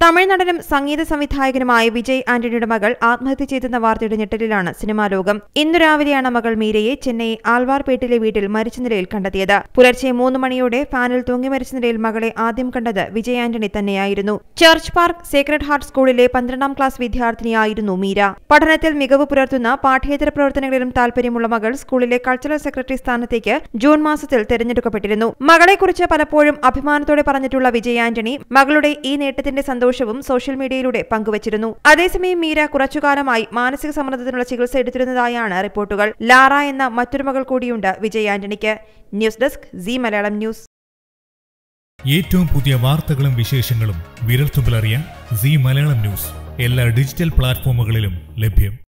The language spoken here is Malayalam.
തമിഴ്നടനും സംഗീത സംവിധായകനുമായ വിജയ് ആന്റണിയുടെ മകൾ ആത്മഹത്യ ചെയ്തെന്ന വാർത്തയുടെ ഞെട്ടലിലാണ് സിനിമാ ലോകം ഇന്നു രാവിലെയാണ് മകൾ മീരയെ ചെന്നൈ ആൽവാർപേട്ടിലെ വീട്ടിൽ മരിച്ച നിലയിൽ കണ്ടെത്തിയത് പുലർച്ചെ മൂന്ന് മണിയോടെ ഫാനിൽ തൂങ്ങി മരിച്ച നിലയിൽ മകളെ ആദ്യം കണ്ടത് വിജയ് ആന്റണി തന്നെയായിരുന്നു ചർച്ച് പാർക്ക് സേക്രഡ് ഹാർട്ട് സ്കൂളിലെ പന്ത്രണ്ടാം ക്ലാസ് വിദ്യാർത്ഥിനിയായിരുന്നു മീര പഠനത്തിൽ മികവ് പുലർത്തുന്ന പാഠ്യേതര പ്രവർത്തനങ്ങളിലും താൽപര്യമുള്ള മകൾ സ്കൂളിലെ കൾച്ചറൽ സെക്രട്ടറി സ്ഥാനത്തേക്ക് ജൂൺ മാസത്തിൽ തെരഞ്ഞെടുക്കപ്പെട്ടിരുന്നു മകളെക്കുറിച്ച് പലപ്പോഴും അഭിമാനത്തോടെ പറഞ്ഞിട്ടുള്ള വിജയ് ആന്റണി മകളുടെ ഈ നേട്ടത്തിന്റെ സന്തോഷവും സോഷ്യൽ മീഡിയയിലൂടെ പങ്കുവച്ചിരുന്നു അതേസമയം മീര കുറച്ചുകാലമായി മാനസിക സമ്മർദ്ദത്തിനുള്ള ചികിത്സ എടുത്തിരുന്നതായാണ് റിപ്പോർട്ടുകൾ ലാറ എന്ന മറ്റൊരു മകൾ കൂടിയുണ്ട് വിജയ് ആന്റണിക്ക് news desk Zee Malayalam news ഏറ്റവും പുതിയ വാർത്തകളും വിശേഷങ്ങളും വിരൽത്തുമ്പിലറിയാൻ സി മലയാളം ന്യൂസ് എല്ലാ ഡിജിറ്റൽ പ്ലാറ്റ്ഫോമുകളിലും ലഭ്യം